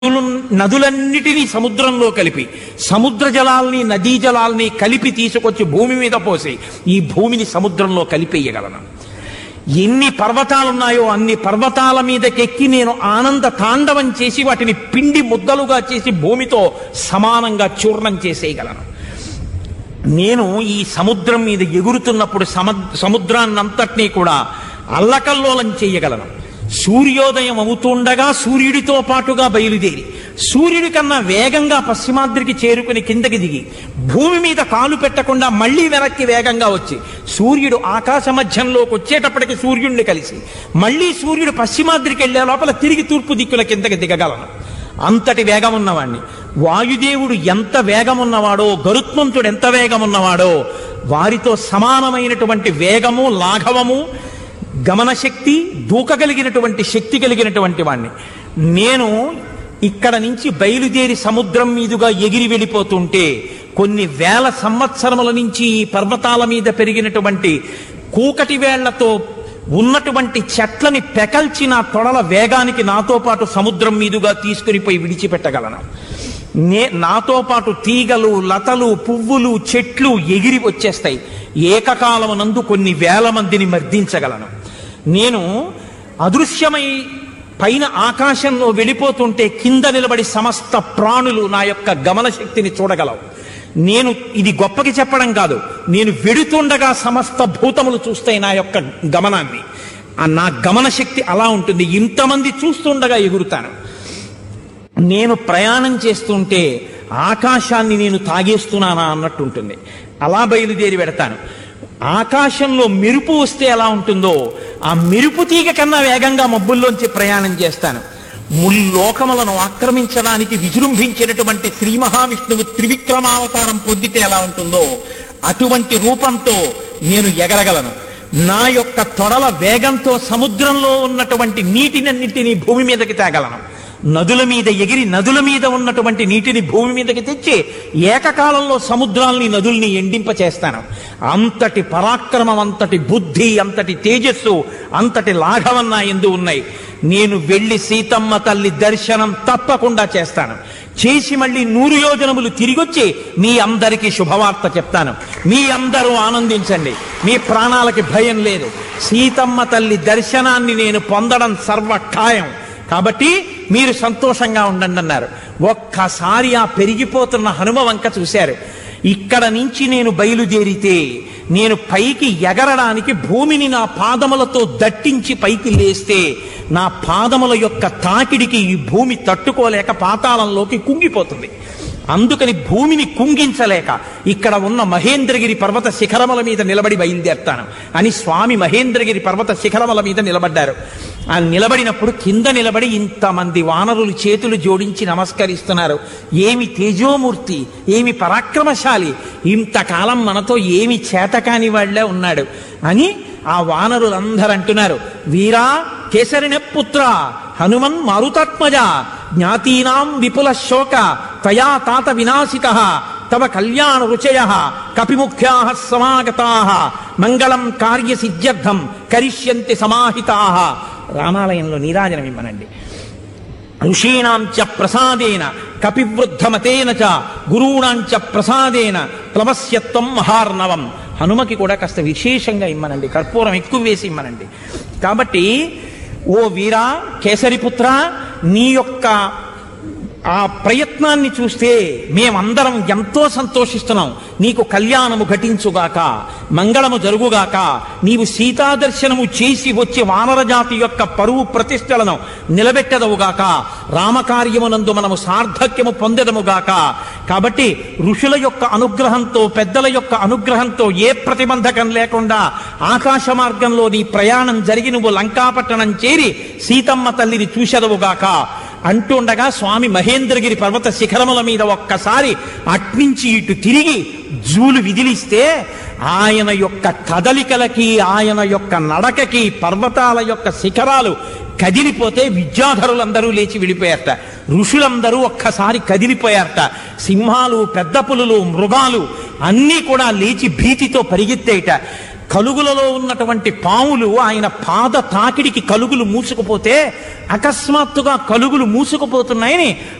నదులు- నదులన్నిటినీ సముద్రంలో కలిపి సముద్ర జలాల్ని నదీ జలాల్ని కలిపి తీసుకొచ్చి భూమి మీద పోసి ఈ భూమిని సముద్రంలో కలిపేయగలను ఎన్ని పర్వతాలున్నాయో అన్ని పర్వతాల మీదకెక్కి నేను ఆనంద తాండవం చేసి వాటిని పిండి ముద్దలుగా చేసి భూమితో సమానంగా చూర్ణం చేసేయగలను నేను ఈ సముద్రం మీద ఎగురుతున్నప్పుడు సమ సముద్రాన్నంతటినీ కూడా అల్లకల్లోలం చేయగలను సూర్యోదయం అవుతుండగా సూర్యుడితో పాటుగా బయలుదేరి సూర్యుడి కన్నా వేగంగా పశ్చిమాద్రికి చేరుకుని కిందకి దిగి భూమి మీద కాలు పెట్టకుండా మళ్ళీ వెనక్కి వేగంగా వచ్చి సూర్యుడు ఆకాశ మధ్యంలోకి వచ్చేటప్పటికి సూర్యుడిని కలిసి మళ్ళీ సూర్యుడు పశ్చిమాద్రికి వెళ్లే లోపల తిరిగి తూర్పు దిక్కుల కిందకి దిగగలను అంతటి వేగం ఉన్నవాణ్ణి వాయుదేవుడు ఎంత వేగం ఉన్నవాడో గరుత్మంతుడు ఎంత వేగం ఉన్నవాడో వారితో సమానమైనటువంటి వేగము లాఘవము గమనశక్తి దూకగలిగినటువంటి శక్తి కలిగినటువంటి వాణ్ణి నేను ఇక్కడ నుంచి బయలుదేరి సముద్రం మీదుగా ఎగిరి వెళ్ళిపోతుంటే కొన్ని వేల సంవత్సరముల నుంచి ఈ పర్వతాల మీద పెరిగినటువంటి కూకటి వేళ్లతో ఉన్నటువంటి చెట్లని పెకల్చి నా తొడల వేగానికి నాతో పాటు సముద్రం మీదుగా తీసుకుని పోయి విడిచిపెట్టగలను నే నాతో పాటు తీగలు లతలు పువ్వులు చెట్లు ఎగిరి వచ్చేస్తాయి ఏకకాలమునందు కొన్ని వేల మందిని మర్దించగలను నేను అదృశ్యమై పైన ఆకాశంలో వెళ్ళిపోతుంటే కింద నిలబడి సమస్త ప్రాణులు నా యొక్క గమన శక్తిని చూడగలవు నేను ఇది గొప్పకి చెప్పడం కాదు నేను వెడుతుండగా సమస్త భూతములు చూస్తాయి నా యొక్క గమనాన్ని ఆ నా గమన శక్తి అలా ఉంటుంది ఇంతమంది చూస్తుండగా ఎగురుతాను నేను ప్రయాణం చేస్తుంటే ఆకాశాన్ని నేను తాగేస్తున్నానా అన్నట్టు ఉంటుంది అలా బయలుదేరి పెడతాను ఆకాశంలో మెరుపు వస్తే ఎలా ఉంటుందో ఆ మెరుపు తీగ కన్నా వేగంగా మబ్బుల్లోంచి ప్రయాణం చేస్తాను ముల్లోకములను ఆక్రమించడానికి విజృంభించినటువంటి శ్రీ మహావిష్ణువు త్రివిక్రమావతారం పొందితే ఎలా ఉంటుందో అటువంటి రూపంతో నేను ఎగరగలను నా యొక్క తొడల వేగంతో సముద్రంలో ఉన్నటువంటి నీటినన్నిటినీ భూమి మీదకి తేగలను నదుల మీద ఎగిరి నదుల మీద ఉన్నటువంటి నీటిని భూమి మీదకి తెచ్చి ఏకకాలంలో సముద్రాల్ని నదుల్ని ఎండింప చేస్తాను అంతటి పరాక్రమం అంతటి బుద్ధి అంతటి తేజస్సు అంతటి లాఘవం నా ఎందు ఉన్నాయి నేను వెళ్ళి సీతమ్మ తల్లి దర్శనం తప్పకుండా చేస్తాను చేసి మళ్ళీ నూరు యోజనములు తిరిగొచ్చి మీ అందరికీ శుభవార్త చెప్తాను మీ అందరూ ఆనందించండి మీ ప్రాణాలకి భయం లేదు సీతమ్మ తల్లి దర్శనాన్ని నేను పొందడం సర్వ ఖాయం కాబట్టి మీరు సంతోషంగా ఉండండి అన్నారు ఒక్కసారి ఆ పెరిగిపోతున్న హనుమ వంక చూశారు ఇక్కడ నుంచి నేను బయలుదేరితే నేను పైకి ఎగరడానికి భూమిని నా పాదములతో దట్టించి పైకి లేస్తే నా పాదముల యొక్క తాకిడికి ఈ భూమి తట్టుకోలేక పాతాళంలోకి కుంగిపోతుంది అందుకని భూమిని కుంగించలేక ఇక్కడ ఉన్న మహేంద్రగిరి పర్వత శిఖరముల మీద నిలబడి బయలుదేరుతాను అని స్వామి మహేంద్రగిరి పర్వత శిఖరముల మీద నిలబడ్డారు ఆ నిలబడినప్పుడు కింద నిలబడి ఇంతమంది వానరులు చేతులు జోడించి నమస్కరిస్తున్నారు ఏమి తేజోమూర్తి ఏమి పరాక్రమశాలి ఇంతకాలం మనతో ఏమి చేతకాని వాళ్ళే ఉన్నాడు అని ఆ వానరులందరూ అంటున్నారు వీరా కేసరిన పుత్ర హనుమన్ మారుతాత్మజ జ్ఞాతీనాం విపుల శోక త్వయా తాత వినాశిత తవ కళ్యాణ రుచయ కపిముఖ్యా సమాగతా మంగళం కార్యసిద్ధ్యర్థం కరిష్యంతి సమాహితా రామాలయంలో నీరాజనం ఇమ్మనండి ఋషీణాం చ ప్రసాదేన కపివృద్ధమతేన చ గురూణాం చ ప్రసాదేన ప్లవస్యత్వం మహార్ణవం హనుమకి కూడా కాస్త విశేషంగా ఇమ్మనండి కర్పూరం ఎక్కువ వేసి ఇమ్మనండి కాబట్టి ఓ వీరా కేసరిపుత్ర నీ యొక్క ఆ ప్రయత్నాన్ని చూస్తే మేమందరం ఎంతో సంతోషిస్తున్నాం నీకు కళ్యాణము ఘటించుగాక మంగళము జరుగుగాక నీవు సీతాదర్శనము చేసి వచ్చి వానరజాతి యొక్క పరువు ప్రతిష్టలను నిలబెట్టదవుగాక రామకార్యమునందు మనము సార్థక్యము పొందదముగాక కాబట్టి ఋషుల యొక్క అనుగ్రహంతో పెద్దల యొక్క అనుగ్రహంతో ఏ ప్రతిబంధకం లేకుండా ఆకాశ మార్గంలో నీ ప్రయాణం జరిగి నువ్వు లంకాపట్టణం చేరి సీతమ్మ తల్లిని చూసెదవుగాక అంటుండగా స్వామి మహేంద్రగిరి పర్వత శిఖరముల మీద ఒక్కసారి అట్నుంచి ఇటు తిరిగి జూలు విదిలిస్తే ఆయన యొక్క కదలికలకి ఆయన యొక్క నడకకి పర్వతాల యొక్క శిఖరాలు కదిలిపోతే విద్యాధరులందరూ లేచి వెళ్ళిపోయారట ఋషులందరూ ఒక్కసారి కదిలిపోయారట సింహాలు పెద్ద పులులు మృగాలు అన్నీ కూడా లేచి భీతితో పరిగెత్తేట కలుగులలో ఉన్నటువంటి పాములు ఆయన పాద తాకిడికి కలుగులు మూసుకుపోతే అకస్మాత్తుగా కలుగులు మూసుకుపోతున్నాయని